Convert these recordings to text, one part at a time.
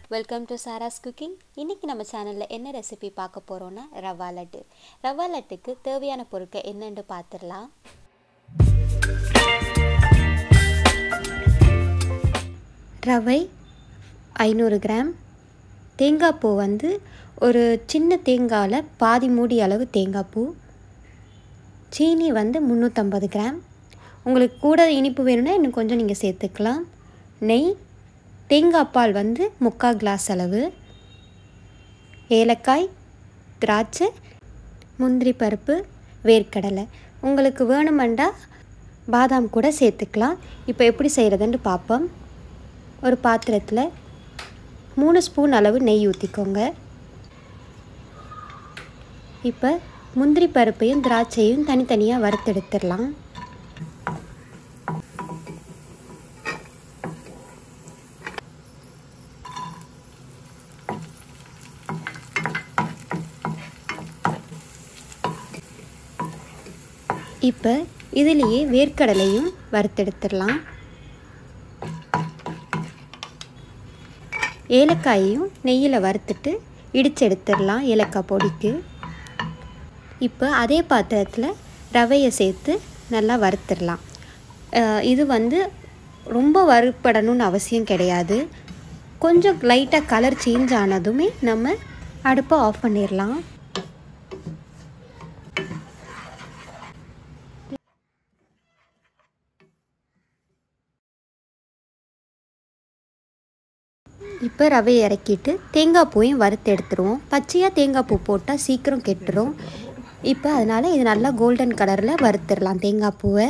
welcome to சாராஸ் cooking இன்றைக்கி நம்ம சேனலில் என்ன ரெசிபி பார்க்க போகிறோன்னா ரவா லட்டு ரவா லட்டுக்கு தேவையான பொருட்கள் என்னென்னு பார்த்துடலாம் ரவை ஐநூறு கிராம் தேங்காய் பூ வந்து ஒரு சின்ன தேங்காயில் பாதி மூடி அளவு தேங்காய் பூ சீனி வந்து முந்நூற்றம்பது கிராம் உங்களுக்கு கூட இனிப்பு வேணும்னா இன்னும் கொஞ்சம் நீங்கள் சேர்த்துக்கலாம் நெய் தேங்காய் பால் வந்து முக்கால் கிளாஸ் அளவு ஏலக்காய் திராட்சை முந்திரி பருப்பு வேர்க்கடலை உங்களுக்கு வேணுமெண்டா பாதாம் கூட சேர்த்துக்கலாம் இப்போ எப்படி செய்கிறதுன்னு பார்ப்போம் ஒரு பாத்திரத்தில் மூணு ஸ்பூன் அளவு நெய் ஊற்றிக்கோங்க இப்போ முந்திரி பருப்பையும் திராட்சையும் தனித்தனியாக வறுத்தெடுத்துடலாம் இப்போ இதுலேயே வேர்க்கடலையும் வறுத்தெடுத்துடலாம் ஏலக்காயையும் நெய்யில் வறுத்துட்டு இடித்து எடுத்துடலாம் ஏலக்காய் பொடிக்கு இப்போ அதே பாத்திரத்தில் ரவையை சேர்த்து நல்லா வறுத்துடலாம் இது வந்து ரொம்ப வறுப்படணும்னு அவசியம் கிடையாது கொஞ்சம் லைட்டாக கலர் சேஞ்ச் ஆனதுமே நம்ம அடுப்பை ஆஃப் பண்ணிடலாம் இப்போ ரவையை இறக்கிட்டு தேங்காய் பூவையும் வறுத்து எடுத்துருவோம் பச்சையாக தேங்காய் பூ போட்டால் சீக்கிரம் கெட்டுரும் இப்போ அதனால் இது நல்லா கோல்டன் கலரில் வறுத்துடலாம் தேங்காய் பூவை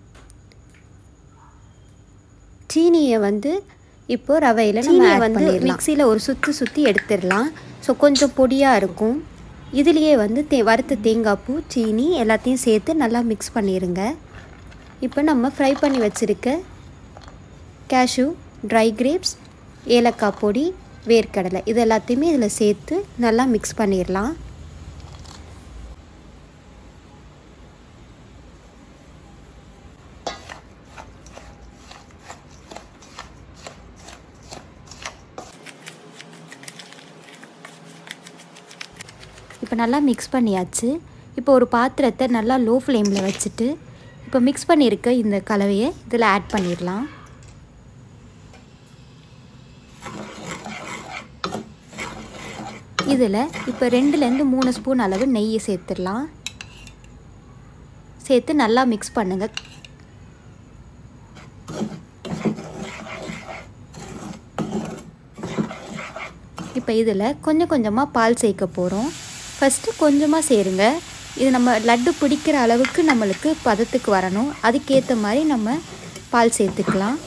சீனியை வந்து இப்போது ரவையில் நம்ம வந்து மிக்சியில் ஒரு சுற்றி சுற்றி எடுத்துடலாம் ஸோ கொஞ்சம் பொடியாக இருக்கும் இதுலேயே வந்து தே வறுத்த தேங்காய் பூ சீனி எல்லாத்தையும் சேர்த்து நல்லா மிக்ஸ் பண்ணிடுங்க இப்போ நம்ம ஃப்ரை பண்ணி வச்சுருக்க கேஷ்யூ ட்ரை கிரேப்ஸ் ஏலக்காய் பொடி வேர்க்கடலை இது எல்லாத்தையுமே இதில் சேர்த்து நல்லா மிக்ஸ் பண்ணிடலாம் இப்போ நல்லா மிக்ஸ் பண்ணியாச்சு இப்போ ஒரு பாத்திரத்தை நல்லா லோ ஃப்ளேமில் வச்சுட்டு இப்போ மிக்ஸ் பண்ணியிருக்க இந்த கலவையை இதில் ஆட் பண்ணிடலாம் இதில் இப்போ ரெண்டுலேருந்து மூணு ஸ்பூன் அளவு நெய்யை சேர்த்துடலாம் சேர்த்து நல்லா மிக்ஸ் பண்ணுங்கள் இப்போ இதில் கொஞ்சம் கொஞ்சமாக பால் சேர்க்க போகிறோம் ஃபஸ்ட்டு கொஞ்சமாக சேருங்க இது நம்ம லட்டு பிடிக்கிற அளவுக்கு நம்மளுக்கு பதத்துக்கு வரணும் அதுக்கேற்ற மாதிரி நம்ம பால் சேர்த்துக்கலாம்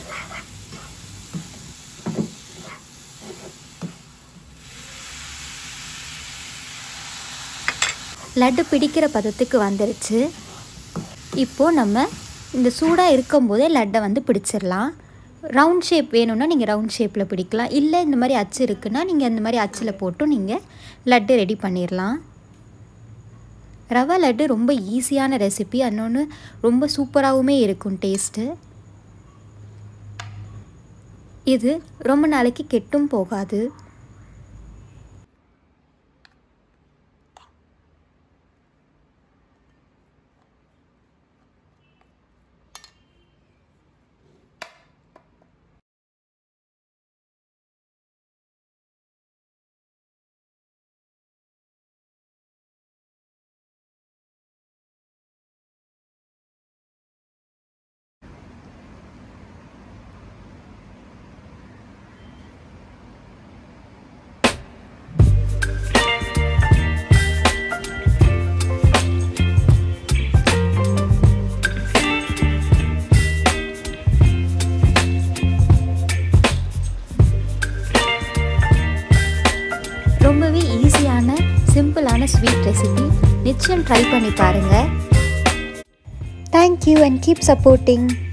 லட்டு பிடிக்கிற பதத்துக்கு வந்துருச்சு இப்போது நம்ம இந்த சூடாக இருக்கும்போதே லட்டை வந்து பிடிச்சிடலாம் ரவுண்ட் ஷேப் வேணும்னா நீங்கள் ரவுண்ட் ஷேப்பில் பிடிக்கலாம் இல்லை இந்த மாதிரி அச்சு இருக்குன்னா நீங்கள் இந்த மாதிரி அச்சில் போட்டும் நீங்கள் லட்டு ரெடி பண்ணிடலாம் ரவை லட்டு ரொம்ப ஈஸியான ரெசிபி இன்னொன்று ரொம்ப சூப்பராகவுமே இருக்கும் டேஸ்ட்டு இது ரொம்ப நாளைக்கு கெட்டும் போகாது ரொம்பவே ஈஸியான சிம்பிளான ஸ்வீட் ரெசிபி நிச்சயம் ட்ரை பண்ணி பாருங்கள் தேங்க்யூ அண்ட் கீப் சப்போர்ட்டிங்